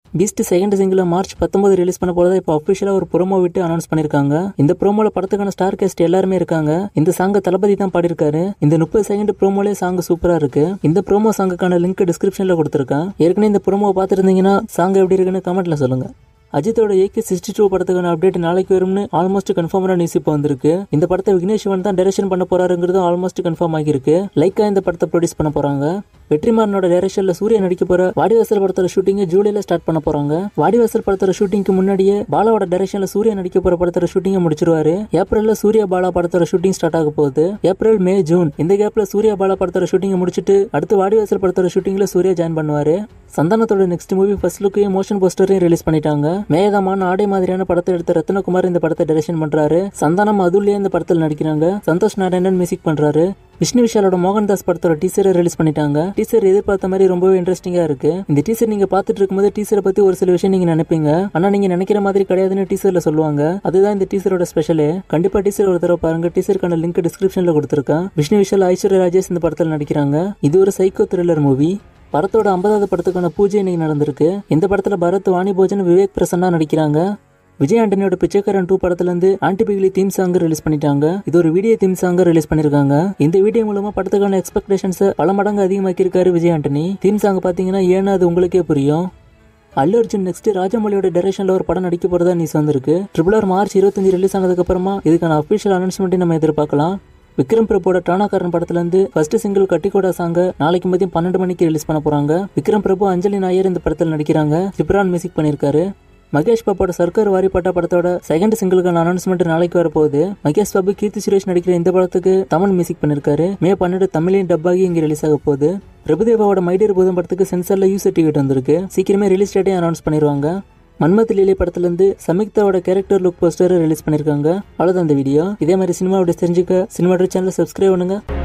Beast second single March பத்தொன்பது release பண்ண போறதா இப்போ அஃபிஷியலா ஒரு ப்ரோமோ விட்டு அனௌன்ஸ் பண்ணிருக்காங்க இந்த ப்ரோமோல படத்துக்கான ஸ்டார் கேஸ்ட் எல்லாருமே இருக்காங்க இந்த சாங்க தளபதி தான் பாடியிருக்காரு இந்த முப்பது செகண்ட் ப்ரோமோலே சாங் சூப்பரா இருக்கு இந்த ப்ரோமோ சாங்குக்கான லிங்க் டிஸ்கிரிப்ஷன்ல கொடுத்துருக்கேன் ஏற்கனவே இந்த ப்ரோமோ பார்த்துருந்தீங்கன்னா சாங் எப்படி இருக்குன்னு கமெண்ட்ல சொல்லுங்க அஜித்தோட ஏகே சிக்ஸ்டி டூ படத்துக்கான அப்டேட் நாளைக்கு வரும்னு ஆல்மோஸ்ட் கன்ஃபார்மான நியூஸ் இப்போ வந்திருக்கு இந்த படத்தை விக்னேஷ் சிவன் தான் டைரக்ஷன் பண்ண போறாருங்கிறது ஆல்மோஸ்ட் கன்ஃபார்ம் ஆகியிருக்கு லைக்கா இந்த படத்தை ப்ரொடியூஸ் பண்ண போறாங்க வெற்றிமாறனோட டைரக்ஷன்ல சூர்யா நடிக்க போற வாடிவாசல் படத்தோட ஷூட்டிங் ஜூலைல ஸ்டார்ட் பண்ண போறாங்க வாடிவாசல் படத்தோட ஷூட்டிங்க்கு முன்னாடியே பாலாவோட டைரக்ஷன்ல சூர்யா நடிக்க போற படத்தோட ஷூட்டிங்கை முடிச்சிருவாரு ஏப்ரல்ல சூர்யா பாலா படத்தோட ஷூட்டிங் ஸ்டார்ட் ஆக போகுது ஏப்ரல் மே ஜூன் இந்த கேப்ல சூர்யா பாலா படத்தோட ஷூட்டிங்கை முடிச்சிட்டு அடுத்து வாடிவாசல் படத்தோட ஷூட்டிங்ல சூர்யா ஜாயின் பண்ணுவாரு சந்தானத்தோட நெக்ஸ்ட் மூவி ஃபர்ஸ்ட் லுக்கையும் மோஷன் போஸ்டரையும் ரிலீஸ் பண்ணிட்டாங்க மேகமான ஆடை மாதிரியான படத்தை எடுத்த ரத்னகுமார் இந்த படத்தை டைரக்ஷன் பண்றாரு சந்தானம் அதுலயே இந்த படத்தில் நடிக்கிறாங்க சந்தோஷ் நாராயணன் மியூசிக் பண்றாரு விஷ்ணு விஷாலோட மோகன்தாஸ் படத்தோட டீசரை ரிலீஸ் பண்ணிட்டாங்க டீசர் எதிர்பார்த்த மாதிரி ரொம்பவே இன்ட்ரெஸ்டிங்கா இருக்கு இந்த டீசர் நீங்க பார்த்துட்டு இருக்கும்போது டீசரை பத்தி ஒரு சில விஷயம் நீங்க நினைப்பீங்க ஆனா நீங்க நினைக்கிற மாதிரி கிடையாதுன்னு டீசர்ல சொல்லுவாங்க அதுதான் இந்த டீசரோட ஸ்பெஷலே கண்டிப்பா டீசர் ஒரு தடவை பாருங்க டீசருக்கான லிங்க் டிஸ்கிரிப்ஷன்ல கொடுத்துருக்கேன் விஷ்ணு விஷால் ஐஸ்வர்யா ராஜேஷ் இந்த படத்தில் நடிக்கிறாங்க இது ஒரு சைக்கோ த்ரில்லர் மூவி படத்தோட ஐம்பதாவது படத்துக்கான பூஜை இன்னைக்கு நடந்திருக்கு இந்த படத்துல பரத் வாணி போஜன் விவேக் பிரசன்னா நடிக்கிறாங்க விஜய் ஆண்டனியோட பிச்சைக்காரன் டூ படத்துல இருந்து ஆன்டிபிகிலி தீம் சாங் ரிலீஸ் பண்ணிட்டாங்க இது ஒரு வீடியோ தீம் சாங் ரிலீஸ் பண்ணிருக்காங்க இந்த வீடியோ மூலமா படத்துக்கான எக்ஸ்பெக்டேஷன்ஸ் பல மடங்கு அதிகமாக்கியிருக்காரு விஜய் ஆண்டனி தீம் சாங் பாத்தீங்கன்னா ஏன்னா அது உங்களுக்கே புரியும் அல்லு அர்ஜுன் நெக்ஸ்ட் ராஜமௌலியோட டைரக்ஷன்ல ஒரு படம் நடிக்க போறதா நியூஸ் வந்திருக்கு ட்ரிபிள் ஆர் மார்ச் இருபத்தஞ்சு ரிலீஸ் ஆனதுக்கு அப்புறமா இதுக்கான அபிஷியல் அனௌன்ஸ்மெண்ட் நம்ம எதிர்பார்க்கலாம் விக்ரம் பிரபுவோட டானாக்காரன் படத்துல இருந்து ஃபர்ஸ்ட் சிங்கிள் கட்டிக்கோடா சாங்க நாளைக்கு மதியம் பன்னெண்டு மணிக்கு ரிலீஸ் பண்ண போறாங்க விக்ரம் பிரபு அஞ்சலி நாயர் இந்த படத்தில் நடிக்கிறாங்க ஜிப்ரான் மியூசிக் பண்ணியிருக்காரு மகேஷ் பாப்போட சர்க்கார் வாரிப்பட்டா படத்தோட செகண்ட் சிங்கிளுக்கான அனௌன்ஸ்மெண்ட் நாளைக்கு வரப்போகுது மகேஷ் பாபு கீர்த்தி சுரேஷ் நடிக்கிற இந்த படத்துக்கு தமிழ் மியூசிக் பண்ணிருக்காரு மே பன்னெண்டு தமிழையும் டப்பாகி இங்க ரிலீஸ் ஆக போகுது பிரபுதேவாவோட மைடியர் பூதம் படத்துக்கு சென்சார்ல யூ சர்டிஃபிகேட் வந்திருக்கு சீக்கிரமே ரிலீஸ் டேட்டையும் அனௌன்ஸ் பண்ணிடுவாங்க மன்மத் லீலை படத்துல இருந்து சமிக்தாவோட கேரக்டர் லுக் போஸ்டர் ரிலீஸ் பண்ணிருக்காங்க அவ்வளவுதான் இந்த வீடியோ இதே மாதிரி சினிமாவோட தெரிஞ்சுக்க சினிமா சேனல் சப்ஸ்கிரைப் பண்ணுங்க